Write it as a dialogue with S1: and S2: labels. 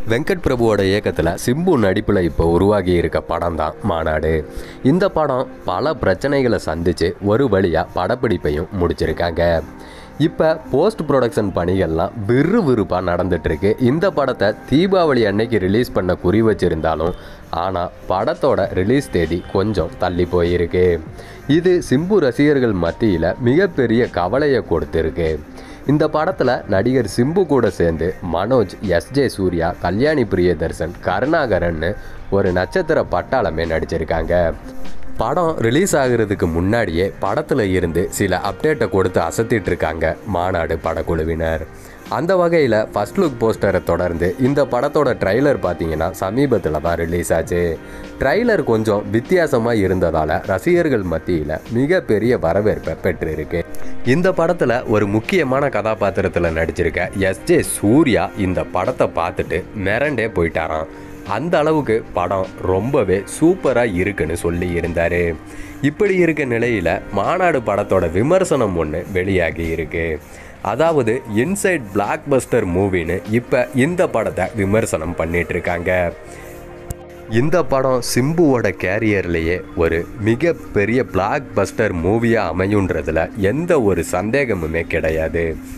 S1: வெங்கட் பிரபுவோட இயக்கத்தில் சிம்பு நடிப்பில் இப்போ உருவாகி இருக்க படம் தான் மாநாடு இந்த படம் பல பிரச்சனைகளை சந்தித்து ஒரு வழியாக படப்பிடிப்பையும் முடிச்சிருக்காங்க இப்போ போஸ்ட் ப்ரொடக்ஷன் பணிகள்லாம் விறுவிறுப்பாக நடந்துட்டுருக்கு இந்த படத்தை தீபாவளி அன்னைக்கு ரிலீஸ் பண்ண குறி வச்சிருந்தாலும் ஆனால் படத்தோட ரிலீஸ் தேதி கொஞ்சம் தள்ளி போயிருக்கு இது சிம்பு ரசிகர்கள் மத்தியில் மிகப்பெரிய கவலையை கொடுத்துருக்கு இந்த படத்தில் நடிகர் சிம்பு கூட சேர்ந்து மனோஜ் எஸ் ஜே சூர்யா கல்யாணி பிரியதர்சன் கருணாகரன்னு ஒரு நட்சத்திர பட்டாளமே நடிச்சிருக்காங்க படம் ரிலீஸ் ஆகுறதுக்கு முன்னாடியே படத்தில் இருந்து சில அப்டேட்டை கொடுத்து அசத்திட்டு இருக்காங்க மாநாடு படக்குழுவினர் அந்த வகையில் ஃபர்ஸ்ட் லுக் போஸ்டரை தொடர்ந்து இந்த படத்தோட ட்ரைலர் பார்த்தீங்கன்னா சமீபத்தில் தான் ரிலீஸ் ஆச்சு ட்ரைலர் கொஞ்சம் வித்தியாசமாக இருந்ததால் ரசிகர்கள் மத்தியில் மிகப்பெரிய வரவேற்பை பெற்றிருக்கு இந்த படத்தில் ஒரு முக்கியமான கதாபாத்திரத்தில் நடிச்சிருக்க எஸ் ஜே சூர்யா இந்த படத்தை பார்த்துட்டு மிரண்டே போயிட்டாராம் அந்த அளவுக்கு படம் ரொம்பவே சூப்பராக இருக்குன்னு சொல்லி இருந்தார் இப்படி இருக்க நிலையில் மாநாடு படத்தோட விமர்சனம் ஒன்று வெளியாகி இருக்கு அதாவது இன்சைட் பிளாக் பஸ்டர் மூவின்னு இப்போ இந்த படத்தை விமர்சனம் பண்ணிட்டு இருக்காங்க இந்த படம் சிம்புவோட கேரியர்லேயே ஒரு மிகப்பெரிய பிளாக் பஸ்டர் மூவியாக அமையுன்றதுல எந்த ஒரு சந்தேகமுமே கிடையாது